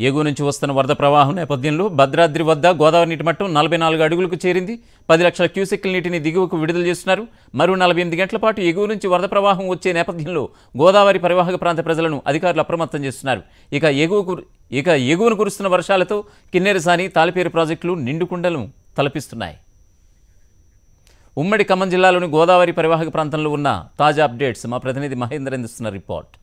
ఎగువ నుంచి వస్తున్న వరద ప్రవాహం నేపథ్యంలో భద్రాద్రి వద్ద గోదావరి నీటి మట్టం నలభై నాలుగు అడుగులకు చేరింది పది లక్షల క్యూసెక్ల నీటిని దిగువకు విడుదల చేస్తున్నారు మరో నలభై ఎనిమిది గంటల పాటు ఎగువ నుంచి వరద ప్రవాహం వచ్చే నేపథ్యంలో గోదావరి పరివాహక ప్రాంత ప్రజలను అధికారులు అప్రమత్తం చేస్తున్నారు ఇక ఎగువ కురు- ఇక ఎగువను కురుస్తున్న వర్షాలతో కిన్నెరసాని తాలిపేరు ప్రాజెక్టులు నిండుకుండలను తలపిస్తున్నాయి ఉమ్మడి ఖమ్మం జిల్లాలోని గోదావరి పరివాహక ప్రాంతంలో ఉన్న తాజా అప్డేట్స్ మా ప్రతినిధి మహేందర్ అందిస్తున్న రిపోర్ట్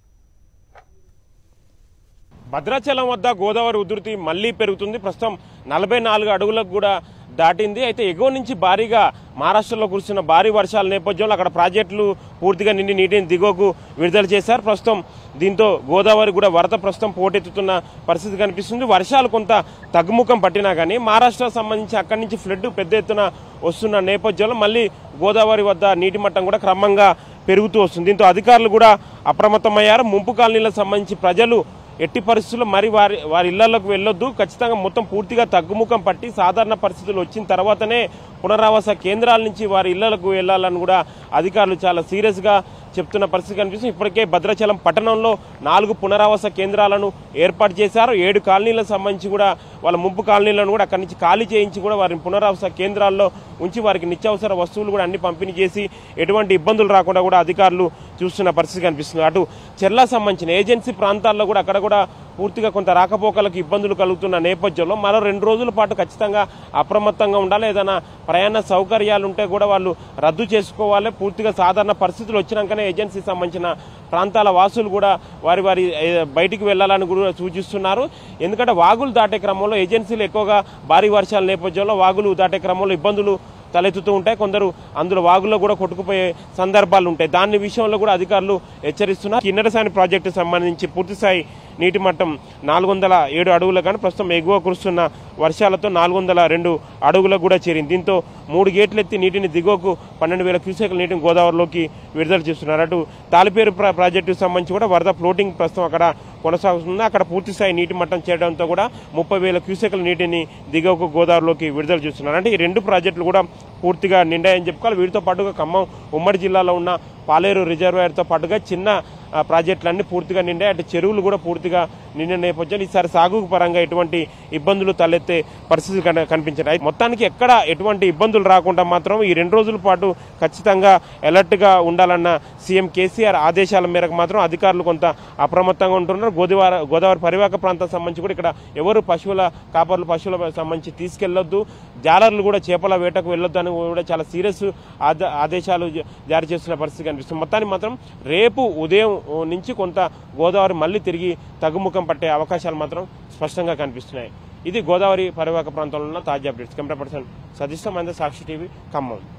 భద్రాచలం వద్ద గోదావరి ఉధృతి మళ్లీ పెరుగుతుంది ప్రస్తుతం నలభై నాలుగు అడుగులకు కూడా దాటింది అయితే ఎగువ నుంచి భారీగా మహారాష్ట్రలో కురిసిన భారీ వర్షాల నేపథ్యంలో అక్కడ ప్రాజెక్టులు పూర్తిగా నిండి నీటిని దిగువకు విడుదల చేశారు ప్రస్తుతం దీంతో గోదావరి కూడా వరద ప్రస్తుతం పోటెత్తుతున్న పరిస్థితి కనిపిస్తుంది వర్షాలు కొంత తగ్గుముఖం పట్టినా కానీ మహారాష్ట్రకు సంబంధించి అక్కడి నుంచి ఫ్లడ్ పెద్ద ఎత్తున వస్తున్న నేపథ్యంలో మళ్ళీ గోదావరి వద్ద నీటి మట్టం కూడా క్రమంగా పెరుగుతూ వస్తుంది దీంతో అధికారులు కూడా అప్రమత్తమయ్యారు ముంపు కాలనీలకు సంబంధించి ప్రజలు ఎట్టి పరిస్థితుల్లో మరి వారి వారి ఇళ్లలోకి వెళ్ళొద్దు ఖచ్చితంగా మొత్తం పూర్తిగా తగ్గుముఖం పట్టి సాధారణ పరిస్థితులు వచ్చిన తర్వాతనే పునరావాస కేంద్రాల నుంచి వారి ఇళ్లకు వెళ్లాలని కూడా అధికారులు చాలా సీరియస్ గా చెప్తున్న పరిస్థితి కనిపిస్తుంది ఇప్పటికే భద్రాచలం పట్టణంలో నాలుగు పునరావాస కేంద్రాలను ఏర్పాటు చేశారు ఏడు కాలనీలకు సంబంధించి కూడా వాళ్ళ ముంపు కాలనీలను కూడా అక్కడి నుంచి ఖాళీ చేయించి కూడా వారిని పునరావాస కేంద్రాల్లో ఉంచి వారికి నిత్యావసర వస్తువులు కూడా అన్ని పంపిణీ చేసి ఎటువంటి ఇబ్బందులు రాకుండా కూడా అధికారులు చూస్తున్న పరిస్థితి కనిపిస్తుంది అటు చెర్లా సంబంధించిన ఏజెన్సీ ప్రాంతాల్లో కూడా అక్కడ కూడా పూర్తిగా కొంత రాకపోకలకు ఇబ్బందులు కలుగుతున్న నేపథ్యంలో మరో రెండు రోజుల పాటు ఖచ్చితంగా అప్రమత్తంగా ఉండాలి ఏదైనా ప్రయాణ సౌకర్యాలు ఉంటే కూడా వాళ్ళు రద్దు చేసుకోవాలి పూర్తిగా సాధారణ పరిస్థితులు వచ్చినాకనే ఏజెన్సీ సంబంధించిన ప్రాంతాల వాసులు కూడా వారి వారి ఏ, బయటికి వెళ్లాలని కూడా సూచిస్తున్నారు ఎందుకంటే వాగులు దాటే క్రమంలో ఏజెన్సీలు ఎక్కువగా భారీ వర్షాల నేపథ్యంలో వాగులు దాటే క్రమంలో ఇబ్బందులు తలెత్తుతూ ఉంటాయి కొందరు అందులో వాగుల్లో కూడా కొట్టుకుపోయే సందర్భాలు ఉంటాయి దాని విషయంలో కూడా అధికారులు హెచ్చరిస్తున్నారు కిన్నెరసాని ప్రాజెక్టు సంబంధించి పూర్తిస్థాయి నీటి మట్టం నాలుగు వందల ఏడు అడుగులు కానీ ప్రస్తుతం ఎగువ కురుస్తున్న వర్షాలతో నాలుగు వందల రెండు అడుగులకు కూడా చేరింది దీంతో మూడు గేట్లు ఎత్తి నీటిని దిగువకు పన్నెండు వేల క్యూసెక్ల నీటిని గోదావరిలోకి విడుదల చేస్తున్నారు అటు తాలిపేరు ప్రా- ప్రాజెక్టుకు సంబంధించి కూడా వరద ఫ్లోటింగ్ ప్రస్తుతం అక్కడ కొనసాగుతుంది అక్కడ పూర్తి స్థాయి నీటి మట్టం చేయడంతో కూడా ముప్పై వేల క్యూసెక్ల నీటిని దిగువకు గోదావరిలోకి విడుదల చేస్తున్నారు అంటే ఈ రెండు ప్రాజెక్టులు కూడా పూర్తిగా నిండాయని చెప్పుకోవాలి వీటితో పాటుగా ఖమ్మం ఉమ్మడి జిల్లాలో ఉన్న పాలేరు రిజర్వాయర్తో పాటుగా చిన్న ఆ, ప్రాజెక్టులన్నీ పూర్తిగా నిండాయి అటు చెరువులు కూడా పూర్తిగా నిండిన నేపథ్యంలో ఈసారి సాగు పరంగా ఎటువంటి ఇబ్బందులు తలెత్తే పరిస్థితులు కన- కనిపించాయి మొత్తానికి ఎక్కడ ఎటువంటి ఇబ్బందులు రాకుండా మాత్రం ఈ రెండు రోజుల పాటు ఖచ్చితంగా అలర్ట్ గా ఉండాలన్న సీఎం కేసీఆర్ ఆదేశాల మేరకు మాత్రం అధికారులు కొంత అప్రమత్తంగా ఉంటున్నారు గోదావరి గోదావరి పరివాహక ప్రాంతం సంబంధించి కూడా ఇక్కడ ఎవరు పశువుల కాపర్లు పశువుల సంబంధించి తీసుకెళ్లొద్దు జాలర్లు కూడా చేపల వేటకు వెళ్ళొద్దు అని కూడా చాలా సీరియస్ ఆద- ఆదేశాలు జ- జారీ చేస్తున్న పరిస్థితి కనిపిస్తుంది మొత్తానికి మాత్రం రేపు ఉదయం నుంచి కొంత గోదావరి మళ్ళీ తిరిగి తగ్గుముఖం పట్టే అవకాశాలు మాత్రం స్పష్టంగా కనిపిస్తున్నాయి ఇది గోదావరి పరివాహక ప్రాంతంలో ఉన్న తాజా అప్డేట్స్ కెమెరా పర్సన్ సతీష్ మంద సాక్షి టీవీ ఖమ్మం